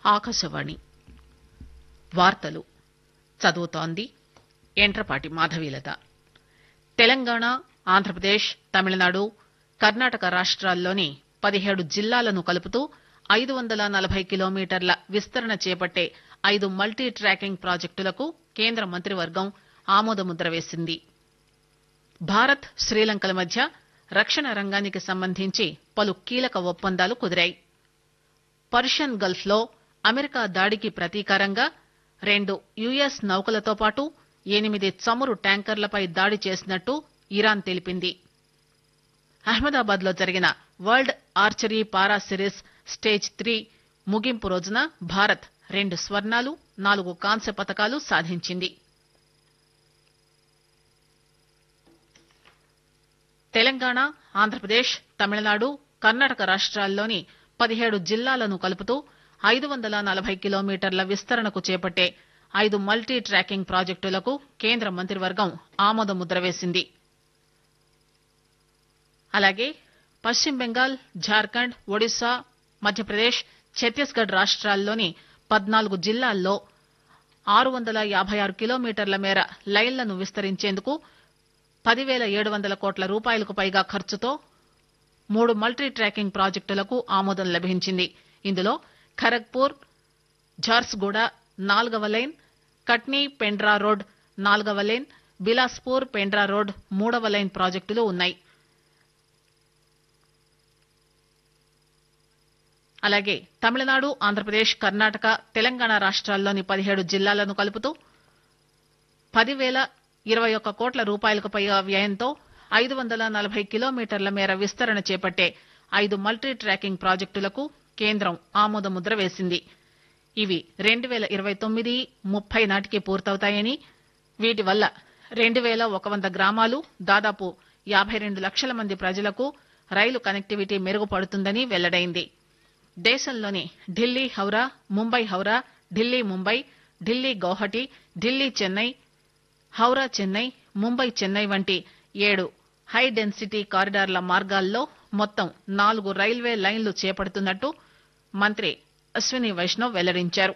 ఆకాశవాణి వార్తలు చదువుతోంది ఎంట్రపాటి మాధవీలత తెలంగాణ ఆంధ్రప్రదేశ్ తమిళనాడు కర్ణాటక రాష్టాల్లోని పదిహేడు జిల్లాలను కలుపుతూ ఐదు వందల నలబై కిలోమీటర్ల విస్తరణ చేపట్టే ఐదు మల్టీ ట్రాకింగ్ ప్రాజెక్టులకు కేంద్ర మంత్రివర్గం ఆమోదముద్ర వేసింది భారత్ శ్రీలంకల మధ్య రక్షణ రంగానికి సంబంధించి పలు కీలక ఒప్పందాలు కుదిరాయి పర్షియన్ గల్ఫ్ లో అమెరికా దాడికి ప్రతీకారంగా రెండు యుఎస్ నౌకలతో పాటు ఎనిమిది చమురు ట్యాంకర్లపై దాడి చేసినట్టు ఇరాన్ తెలిపింది అహ్మదాబాద్ లో జరిగిన world archery para series stage three ముగింపు రోజున భారత్ రెండు స్వర్ణాలు నాలుగు కాంస్య పతకాలు సాధించింది తెలంగాణ ఆంధ్రప్రదేశ్ తమిళనాడు కర్ణాటక రాష్టాల్లోని పదిహేడు జిల్లాలను కలుపుతూ ఐదు వందల నలబై కిలోమీటర్ల విస్తరణకు చేపట్టే ఐదు మల్టీ ట్రాకింగ్ ప్రాజెక్టులకు కేంద్ర మంత్రివర్గం ఆమోదముద్ర వేసింది అలాగే పశ్చిమ బెంగాల్ జార్ఖండ్ ఒడిశా మధ్యప్రదేశ్ ఛత్తీస్ గఢ్ రాష్టాల్లోని పద్నాలుగు జిల్లాల్లో ఆరు వందల యాబై ఆరు కిలోమీటర్ల మేర లైన్లను విస్తరించేందుకు పదివేల ఏడు వందల కోట్ల రూపాయలకు పైగా ఖర్చుతో మూడు మల్టీ ట్రాకింగ్ ప్రాజెక్టులకు ఆమోదం లభించింది ఇందులో ఖరగ్పూర్ ఝార్సుగూడ నాల్గవ లైన్ కట్నీ పెండ్రా రోడ్ నాల్గవ లైన్ బిలాస్పూర్ పెండ్రా రోడ్ మూడవ లైన్ ప్రాజెక్టులు ఉన్నాయి అలాగే తమిళనాడు ఆంధ్రప్రదేశ్ కర్ణాటక తెలంగాణ రాష్టాల్లోని పదిహేడు జిల్లాలను కలుపుతూ పదివేల ఇరవై ఒక్క కోట్ల రూపాయలకు పైగా వ్యయంతో ఐదు వందల నలబై కిలోమీటర్ల మేర విస్తరణ చేపట్టే ఐదు మల్టీ ట్రాకింగ్ ప్రాజెక్టులకు కేంద్రం ఆమోదముద్ర వేసింది ఇవి రెండు పేల ఇరవై తొమ్మిది ముప్పై నాటికి పూర్తవుతాయని వీటి వల్ల రెండు పేల ఒక వంద గ్రామాలు దాదాపు యాబై రెండు లక్షల మంది ప్రజలకు రైలు కనెక్టివిటీ మెరుగుపడుతుందని వెల్లడైంది దేశంలోని ఢిల్లీ హౌరా ముంబై హౌరా ఢిల్లీ ముంబై ఢిల్లీ గౌహటి ఢిల్లీ చెన్నై హౌరా చెన్నై ముంబై చెన్నై వంటి ఏడు హై డెన్సిటీ కారిడార్ల మార్గాల్లో మొత్తం నాలుగు రైల్వే లైన్లు చేపడుతున్నట్టు మంత్రి అశ్విని వైష్ణవ్ వెల్లడించారు